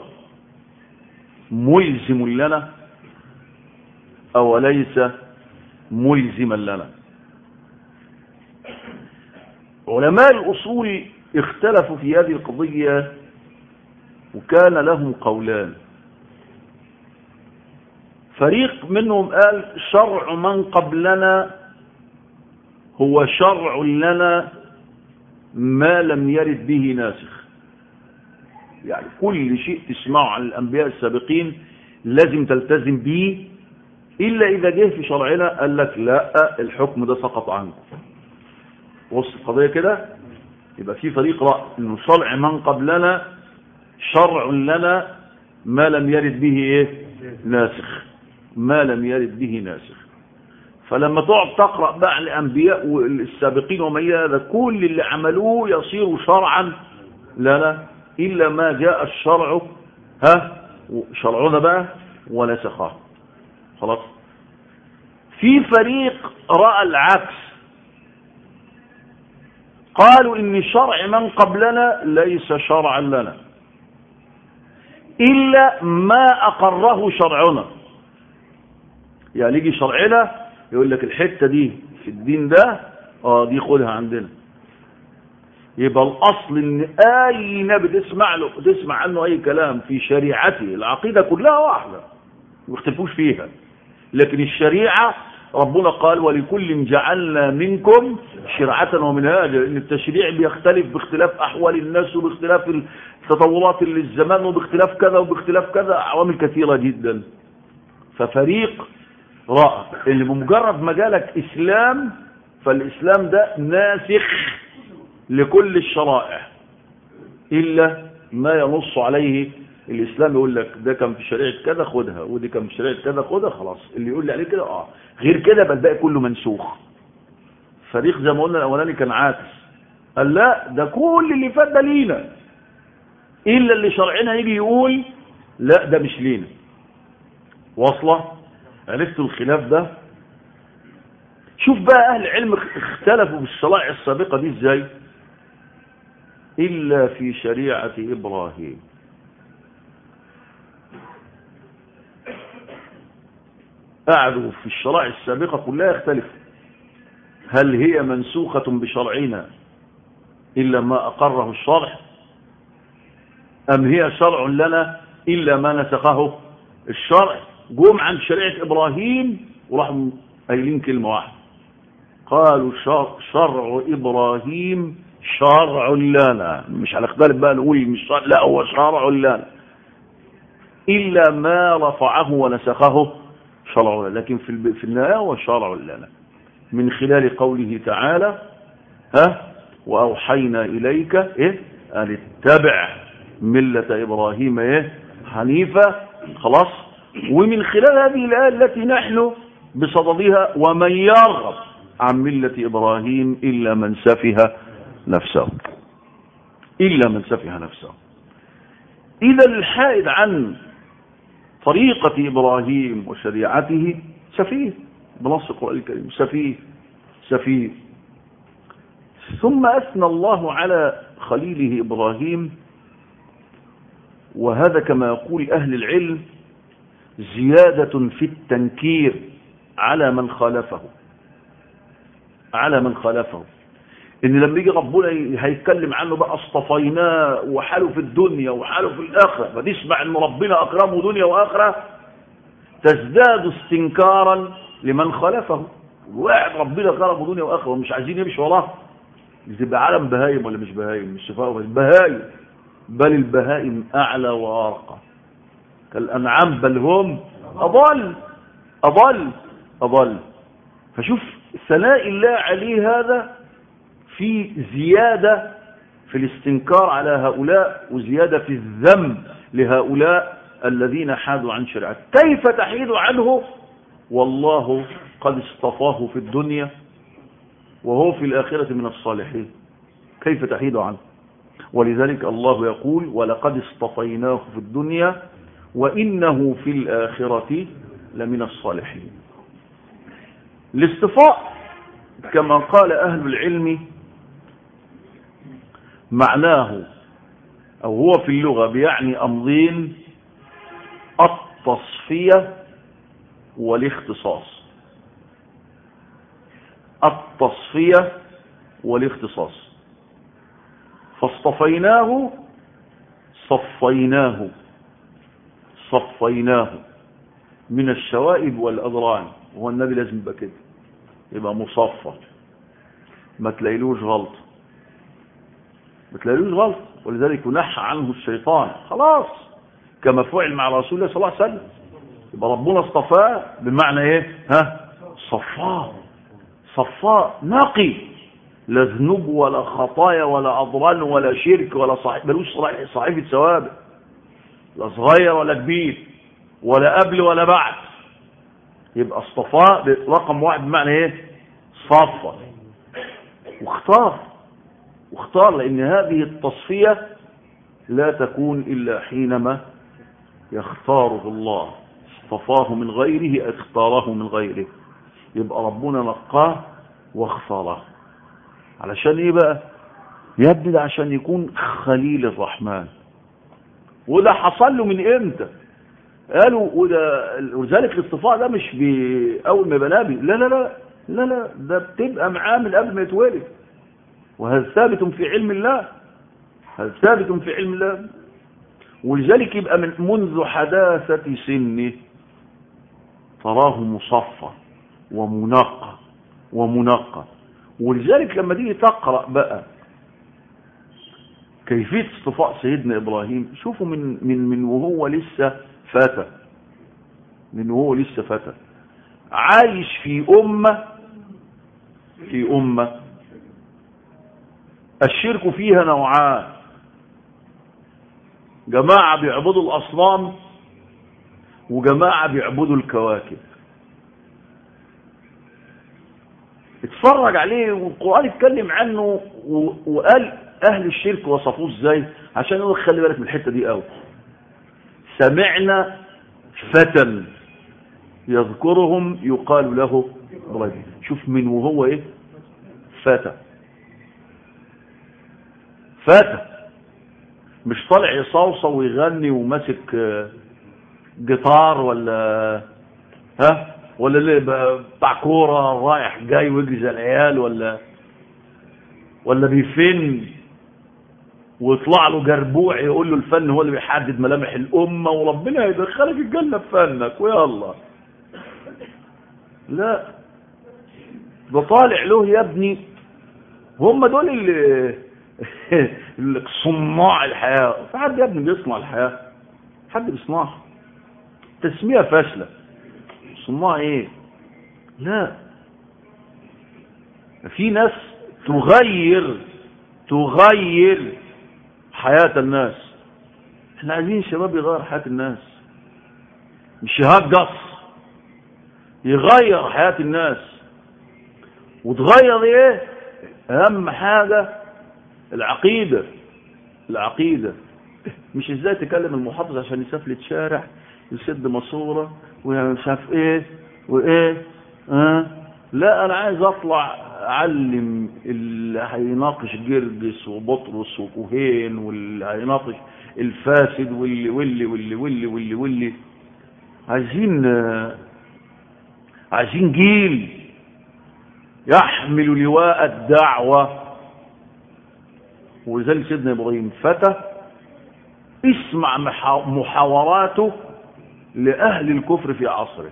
ملزم لنا او ليس ملزما لنا علماء الاصول اختلفوا في هذه القضية وكان لهم قولان فريق منهم قال شرع من قبلنا هو شرع لنا ما لم يرد به ناسخ يعني كل شيء تسمعه عن الأنبياء السابقين لازم تلتزم به إلا إذا جه في شرعنا قال لك لا الحكم ده سقط عنكم وصل القضية كده يبقى في فريق رأي انه شرع من قبلنا شرع لنا ما لم يرد به ايه ناسخ ما لم يرد به ناسخ فلما تقعد تقرأ بقى الأنبياء السابقين ومن هذا كل اللي عملوه يصير شرعا لنا إلا ما جاء الشرع ها شرعنا بقى ونسخه خلاص في فريق رأى العكس قالوا إن شرع من قبلنا ليس شرعا لنا إلا ما أقره شرعنا يعني يجي شرعنا يقول لك الحتة دي في الدين ده اه دي خدها عندنا يبقى الأصل إن أي نبي تسمع له تسمع عنه أي كلام في شريعته العقيدة كلها واحدة ما يختلفوش فيها لكن الشريعة ربنا قال ولكل جعلنا منكم شرعة ومنهاجا لأن التشريع بيختلف باختلاف أحوال الناس وباختلاف التطورات اللي الزمان وباختلاف كذا وباختلاف كذا عوامل كثيرة جدا ففريق رأى اللي بمجرد ما جالك إسلام فالإسلام ده ناسخ لكل الشرائع إلا ما ينص عليه الإسلام يقول لك ده كان في شريعة كذا خدها ودي كان في شريعة كذا خدها خلاص اللي يقول لي عليه كده اه غير كده بل الباقي كله منسوخ فريق زي ما قلنا الأولاني كان عاكس قال لا ده كل اللي فات ده لينا إلا اللي شرعنا يجي يقول لا ده مش لينا واصلة عرفتوا الخلاف ده شوف بقى أهل العلم اختلفوا في الشرائع السابقة دي ازاي إلا في شريعة إبراهيم قعدوا في الشرائع السابقة كلها يختلف هل هي منسوخة بشرعنا إلا ما أقره الشرع أم هي شرع لنا إلا ما نسخه الشرع قوم عن شريعة إبراهيم وراحوا قايلين كلمة واحدة قالوا شرع, شرع إبراهيم شرع لنا مش على اختلاف بقى نقول مش شرع لا هو شرع لنا إلا ما رفعه ونسخه شرع لنا لكن في في النهاية هو شرع لنا من خلال قوله تعالى ها وأوحينا إليك إيه أن اتبع ملة إبراهيم إيه حنيفة خلاص ومن خلال هذه الآية التي نحن بصددها ومن يرغب عن ملة إبراهيم إلا من سفه نفسه إلا من سفه نفسه إذا الحائد عن طريقة إبراهيم وشريعته سفيه بنص القرآن الكريم سفيه سفيه ثم أثنى الله على خليله إبراهيم وهذا كما يقول أهل العلم زيادة في التنكير على من خالفه على من خالفه ان لما يجي ربنا هيتكلم عنه بقى اصطفيناه وحاله في الدنيا وحاله في الاخره فتسمع ان ربنا اكرمه دنيا واخره تزداد استنكارا لمن خالفه واحد ربنا كرمه دنيا واخره ومش عايزين يمشي وراه تبقى عالم بهايم ولا مش بهايم مش شفاء بهايم بل البهائم اعلى وارقى كالانعام بل هم اضل اضل اضل فشوف ثناء الله عليه هذا في زيادة في الاستنكار على هؤلاء وزيادة في الذم لهؤلاء الذين حادوا عن شرعته كيف تحيد عنه والله قد اصطفاه في الدنيا وهو في الآخرة من الصالحين كيف تحيد عنه ولذلك الله يقول ولقد اصطفيناه في الدنيا وإنه في الآخرة لمن الصالحين الاصطفاء كما قال أهل العلم معناه أو هو في اللغة بيعني أمضين التصفية والاختصاص التصفية والاختصاص فاصطفيناه صفيناه صفيناه من الشوائب والأضران هو النبي لازم يبقى كده يبقى مصفى ما تلاقيلوش غلط ما تلاقيلوش غلط ولذلك ينحى عنه الشيطان خلاص كما فعل مع رسول الله صلى الله عليه وسلم يبقى ربنا اصطفاه بمعنى ايه ها صفاه صفاء نقي لا ذنوب ولا خطايا ولا أضران ولا شرك ولا صحيح ملوش صحيفة ثوابت لا صغير ولا كبير ولا قبل ولا بعد يبقى اصطفاء رقم واحد بمعنى ايه صفى واختار واختار لان هذه التصفية لا تكون الا حينما يختاره الله اصطفاه من غيره اختاره من غيره يبقى ربنا نقاه واختاره علشان ايه بقى يا ابني ده عشان يكون خليل الرحمن وده حصل له من امتى قالوا وده ولذلك الاصطفاء ده مش اول ما يبقى نبي لا لا لا لا لا ده بتبقى معاه من قبل ما يتولد وهذا ثابت في علم الله هذا ثابت في علم الله ولذلك يبقى من منذ حداثة سنه تراه مصفى ومنقى ومنقى ولذلك لما تيجي تقرأ بقى كيفية اصطفاء سيدنا إبراهيم شوفوا من, من, من وهو لسه فتى من وهو لسه فتى عايش في أمة في أمة الشرك فيها نوعان جماعة بيعبدوا الأصنام وجماعة بيعبدوا الكواكب اتفرج عليه والقرآن اتكلم عنه وقال أهل الشرك وصفوه ازاي عشان يقول خلي بالك من الحتة دي قوي سمعنا فتى يذكرهم يقال له إبراهيم شوف من وهو ايه فتى فتى مش طالع يصوصو ويغني وماسك جيتار ولا ها ولا اللي بتاع كوره رايح جاي ويجري العيال ولا ولا بيفن ويطلع له جربوع يقول له الفن هو اللي بيحدد ملامح الامه وربنا يدخلك الجنه بفنك ويلا لا ده طالع له يا ابني هم دول اللي صناع الحياه في حد يا ابني بيصنع الحياه حد بيصنعها تسميه فاشله صناع ايه لا في ناس تغير تغير حياة الناس احنا عايزين شباب يغير حياة الناس مش شهاب قص يغير حياة الناس وتغير ايه اهم حاجة العقيدة العقيدة مش ازاي تكلم المحافظ عشان يسفلت شارع يسد ماسوره ومش عارف ايه وايه اه لا انا عايز اطلع اعلم اللي هيناقش جرجس وبطرس وكوهين واللي هيناقش الفاسد واللي واللي واللي واللي واللي واللي عايزين آه، عايزين جيل يحمل لواء الدعوة ولذلك سيدنا إبراهيم فتى اسمع محا- محاوراته لأهل الكفر في عصره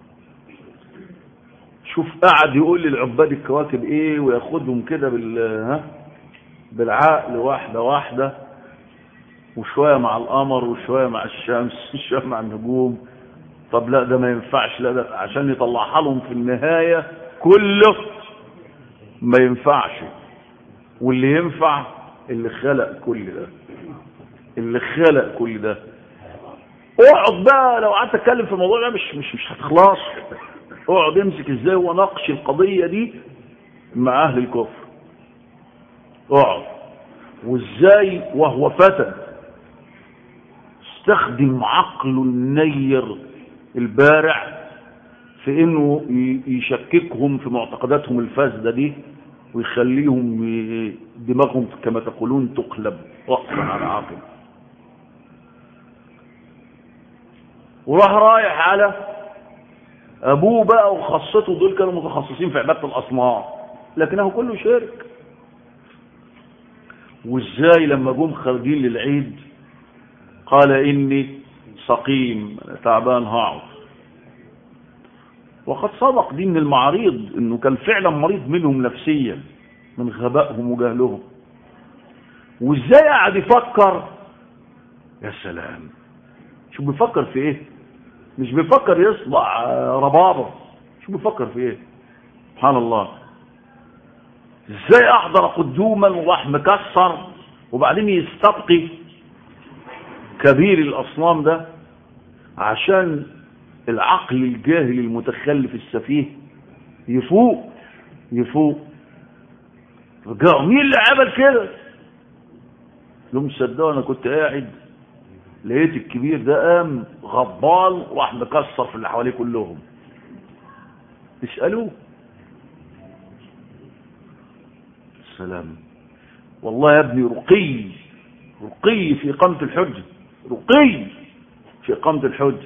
شوف قعد يقول للعباد الكواكب ايه وياخدهم كده بال ها بالعقل واحدة واحدة وشوية مع القمر وشوية مع الشمس وشوية مع النجوم طب لا ده ما ينفعش لا ده عشان يطلعها لهم في النهاية كله ما ينفعش واللي ينفع اللي خلق كل ده اللي خلق كل ده اقعد بقى لو قعدت اتكلم في الموضوع ده مش مش مش هتخلص اقعد امسك ازاي وناقش القضية دي مع اهل الكفر اقعد وازاي وهو فتى استخدم عقله النير البارع في انه ي- يشككهم في معتقداتهم الفاسده دي ويخليهم ي- دماغهم كما تقولون تقلب رأسا على عقب وراح رايح على ابوه بقى وخاصته دول كانوا متخصصين في عباده الاصنام لكنه كله شرك وازاي لما جم خارجين للعيد قال اني سقيم أنا تعبان هقعد وقد سبق دي من المعاريض انه كان فعلا مريض منهم نفسيا من غبائهم وجهلهم وازاي قعد يفكر يا سلام شو بيفكر في ايه مش بيفكر يصنع آه، ربابه شو بيفكر في ايه سبحان الله ازاي احضر قدوما وراح مكسر وبعدين يستبقي كبير الاصنام ده عشان العقل الجاهل المتخلف السفيه يفوق يفوق رجعوا مين اللي عمل كده لهم صدقوا انا كنت قاعد لقيت الكبير ده قام غضبان وراح مكسر في اللي حواليه كلهم اسألوه السلام والله يا ابني رقي رقي في إقامة الحجة رقي في إقامة الحجة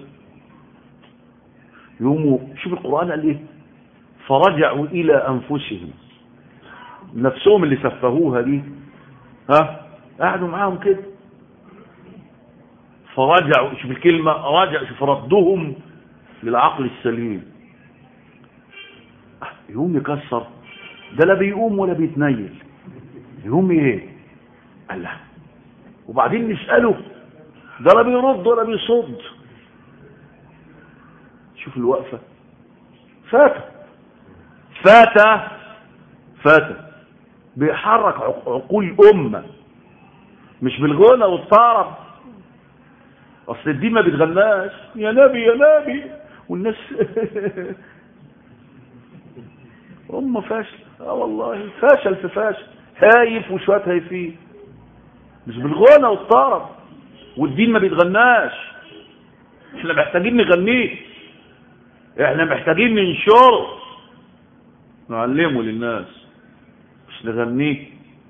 يوموا شوف القرآن قال ايه فرجعوا إلى أنفسهم نفسهم اللي سفهوها دي ها قعدوا معاهم كده فرجعوا شوف الكلمة رجع شوف ردهم للعقل السليم يقوم يكسر ده لا بيقوم ولا بيتنيل يقوم ايه قال لا وبعدين نسأله ده لا بيرد ولا بيصد شوف الوقفة فاتة فاتة فاتة بيحرك عق- عقول أمة مش بالغنى والطرب اصل الدين ما بيتغناش يا نبي يا نبي والناس هم فاشل اه والله فاشل في فاشل هايف وشويه هايفين مش بالغنى والطرب والدين ما بيتغناش احنا محتاجين نغنيه احنا محتاجين ننشره نعلمه للناس مش نغنيه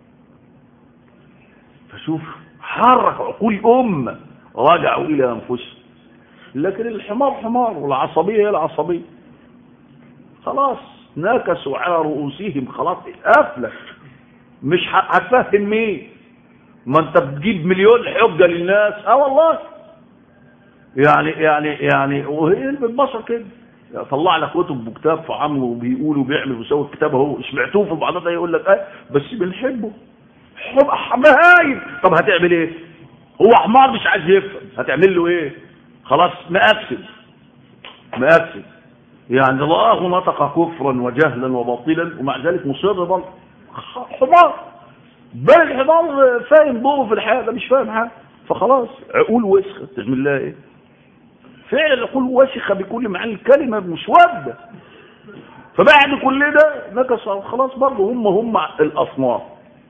فشوف حرك عقول أمة رجعوا إلى أنفسهم لكن الحمار حمار والعصبية هي العصبية خلاص نكسوا على رؤوسهم خلاص أفلك مش ه- هتفهم مين ما انت بتجيب مليون حجة للناس اه والله يعني يعني يعني وهي البشر كده طلع لك كتب وكتاب في عمرو وبيقول وبيعمل ويسوي الكتاب اهو سمعتوه في بعضها ده يقول لك اه بس بنحبه حب مهايب طب هتعمل ايه هو حمار مش عايز يفهم هتعمل له ايه خلاص مأفسد مأفسد يعني الله نطق كفرا وجهلا وباطلا ومع ذلك مصر برضه حمار بل الحمار فاهم دوره في الحياه ده مش فاهم حاجه فخلاص عقول وسخه تعمل لها ايه فعلا العقول وسخه بكل معاني الكلمه مسوده فبعد كل ده نكس خلاص برضه هم هم الاصنام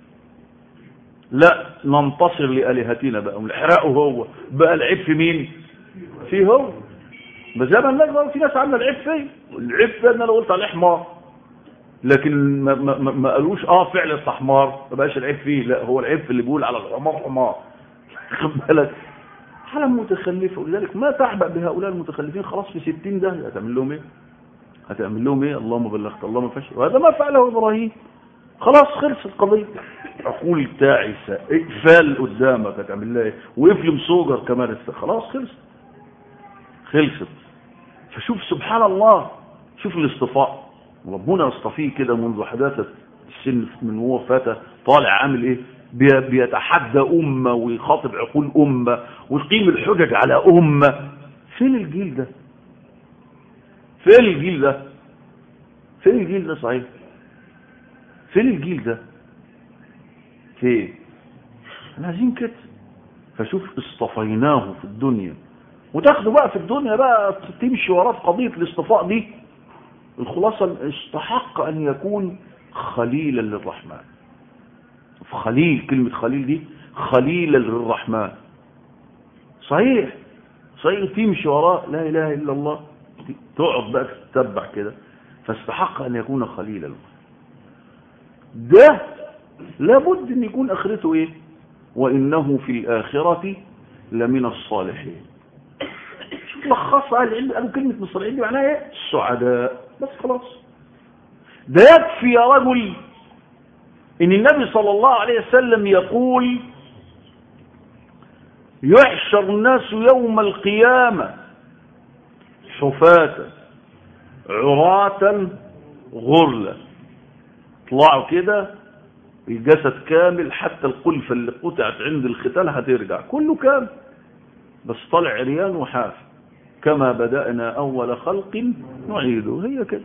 لا ننتصر لالهتنا بقى ونحرقه هو بقى العيب في مين فيه هو بس زي ما الناس بقى في ناس عامله العيب فيه العيب فيه ان انا قلت عليه حمار لكن ما, ما, ما- ما قالوش اه فعل حمار ما بقاش العيب فيه لا هو العيب في اللي بيقول على الحمار حمار خد بالك حالة متخلفة ولذلك ما تعبأ بهؤلاء المتخلفين خلاص في ستين ده هتعمل لهم ايه هتعمل لهم ايه اللهم بلغت اللهم فشل وهذا ما فعله ابراهيم خلاص خلص القضية عقول تعسة اقفال قدامك هتعمل لها ايه وافلم صوجر كمان است- خلاص خلص خلصت فشوف سبحان الله شوف الاصطفاء ربنا اصطفيه كده منذ حداثة السن من هو فتى طالع عامل ايه بي- بيتحدى أمة ويخاطب عقول أمة ويقيم الحجج على أمة فين الجيل ده فين الجيل ده فين الجيل ده صحيح فين الجيل ده فين احنا عايزين كده فشوف اصطفيناه في الدنيا وتاخده بقى في الدنيا بقى تمشي وراه في قضية الاصطفاء دي الخلاصة استحق أن يكون خليلا للرحمن خليل كلمة خليل دي خليلا للرحمن صحيح صحيح تمشي وراه لا إله إلا الله تقعد بقى تتبع كده فاستحق أن يكون خليلا ده لابد أن يكون آخرته إيه وإنه في الآخرة لمن الصالحين شوف لخصها أهل العلم قالوا كلمة من الصالحين دي معناها إيه السعداء بس خلاص ده يكفي يا رجل ان النبي صلى الله عليه وسلم يقول يحشر الناس يوم القيامة حفاة عراة غرلا طلعوا كده الجسد كامل حتى القلفة اللي قطعت عند الختان هترجع كله كامل بس طلع عريان وحاف كما بدأنا أول خلق نعيده هي كده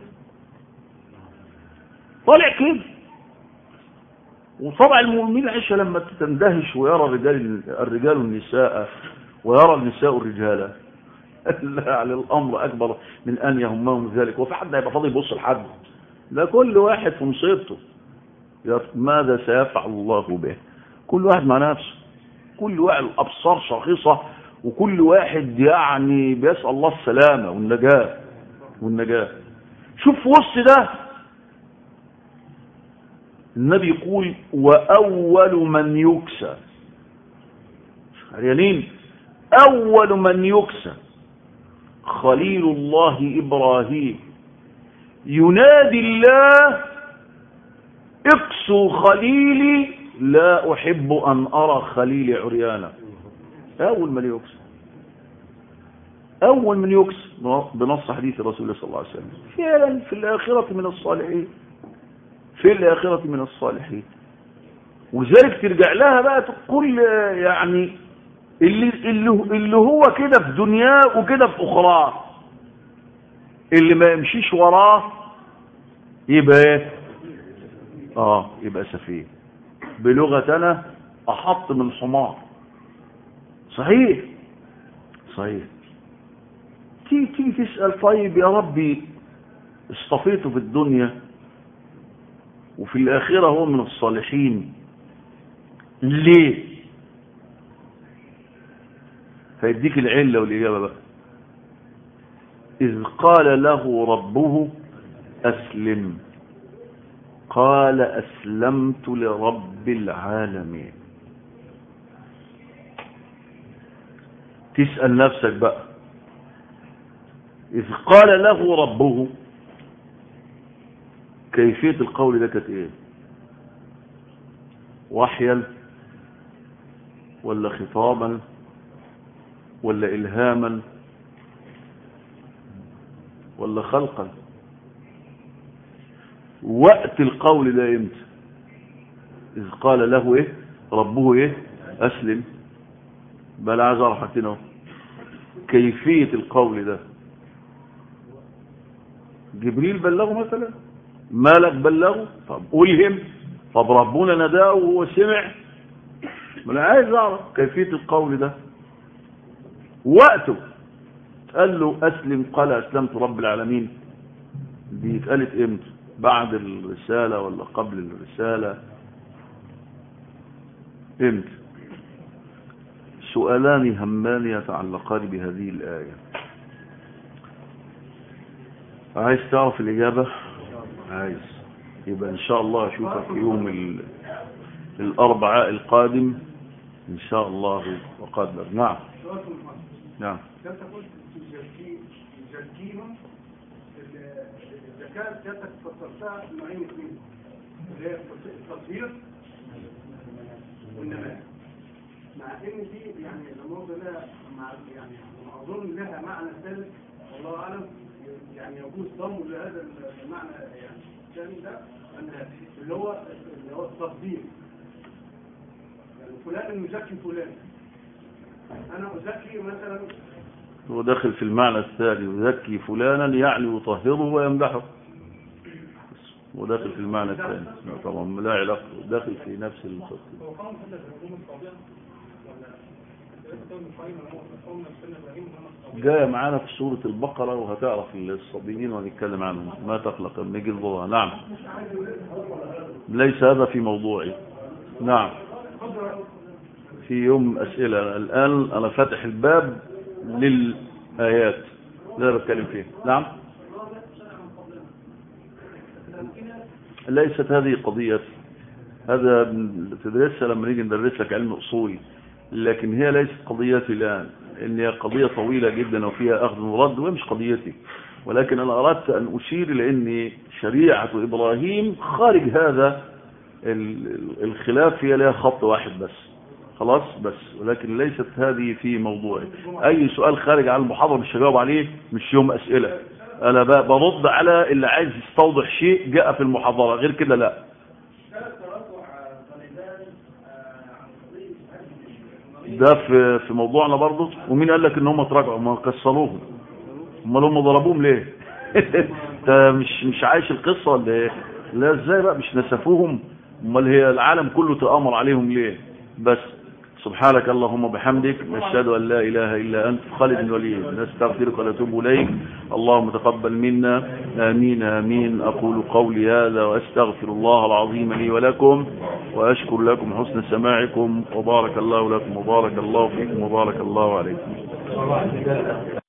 طلع كده وطبعا المؤمنين عيشة لما تندهش ويرى الرجال الرجال النساء ويرى النساء الرجال لا على الأمر أكبر من أن يهمهم ذلك وفي حد هيبقى فاضي يبص لحد لا كل واحد في مصيبته يا ماذا سيفعل الله به كل واحد مع نفسه كل واحد الأبصار شخيصة وكل واحد يعني بيسأل الله السلامة والنجاة والنجاة شوف في وسط ده النبي يقول وأول من يكسى عريانين أول من يكسى خليل الله إبراهيم ينادي الله اقسوا خليلي لا أحب أن أرى خليلي عريانا أول من يكسى أول من يكسى بنص حديث رسول الله صلى الله عليه وسلم فعلا في الآخرة من الصالحين في الآخرة من الصالحين وذلك ترجع لها بقى تقول يعني اللي, اللي, اللي هو كده في دنياه وكده في أخراه اللي ما يمشيش وراه يبقى ايه اه يبقى سفيه بلغتنا احط من الحمار صحيح صحيح تيجي تيجي تسأل طيب يا ربي اصطفيته في الدنيا وفي الآخرة هو من الصالحين ليه فيديك العلة والإجابة بقى إذ قال له ربه أسلم قال أسلمت لرب العالمين تسأل نفسك بقى إذ قال له ربه كيفية القول ده كانت ايه وحيا ولا خطابا ولا إلهاما ولا خلقا وقت القول ده امتى إذ قال له ايه ربه ايه أسلم بل عايز اعرف حاجتين اهو كيفية القول ده جبريل بلغه مثلا مالك بلغه طب ألهم طب ربنا نداه وهو سمع ما انا عايز اعرف كيفية القول ده وقته قال له أسلم قال أسلمت رب العالمين دي اتقالت امتى بعد الرسالة ولا قبل الرسالة امتى سؤالان همان يتعلقان بهذه الآية عايز تعرف الإجابة عايز يبقى إن شاء الله أشوفك في يوم ال... الأربعاء القادم إن شاء الله وقدر نعم نعم كانت قلت يزكيهم الزكاة كانت فصلتها نوعين اثنين اللي هي التصوير والنماء مع ان دي يعني الموضوع لها مع يعني اظن لها معنى ثالث والله اعلم يعني يجوز ضمه لهذا المعنى يعني الثاني ده أن اللي هو اللي هو التصدير يعني فلان يزكي فلان انا ازكي مثلا هو داخل في المعنى الثاني يزكي فلانا يعني يطهره ويمدحه وداخل في المعنى الثاني لا طبعا لا علاقة داخل في نفس الخط هو قام حتى الحكومة الطبيعة ولا جاية معانا في سورة البقرة وهتعرف الصبيين وهنتكلم عنهم ما تقلق لما يجي الظهر نعم ليس هذا في موضوعي نعم في يوم أسئلة الآن أنا فاتح الباب للآيات لا بتكلم فيه نعم ليست هذه قضية هذا تدرسها لما نيجي ندرس لك علم أصولي لكن هي ليست قضيتي الآن إن هي قضية طويلة جدا وفيها أخذ ورد وهي مش قضيتي ولكن أنا أردت أن أشير إلى أن شريعة إبراهيم خارج هذا الخلاف هي لها خط واحد بس خلاص بس ولكن ليست هذه في موضوعي أي سؤال خارج عن المحاضرة مش هجاوب عليه مش يوم أسئلة أنا برد على اللي عايز يستوضح شيء جاء في المحاضرة غير كده لا ده في في موضوعنا برضه ومين قال لك ان هم تراجعوا ما كسروهم امال هم ضربوهم ليه انت مش مش عايش القصه ولا ايه لا ازاي بقى مش نسفوهم امال هي العالم كله تامر عليهم ليه بس سبحانك اللهم بحمدك نشهد ان لا اله الا انت خالد بن الوليد نستغفرك ونتوب اليك اللهم تقبل منا امين امين اقول قولي هذا واستغفر الله العظيم لي ولكم واشكر لكم حسن سماعكم وبارك الله لكم وبارك الله فيكم وبارك الله عليكم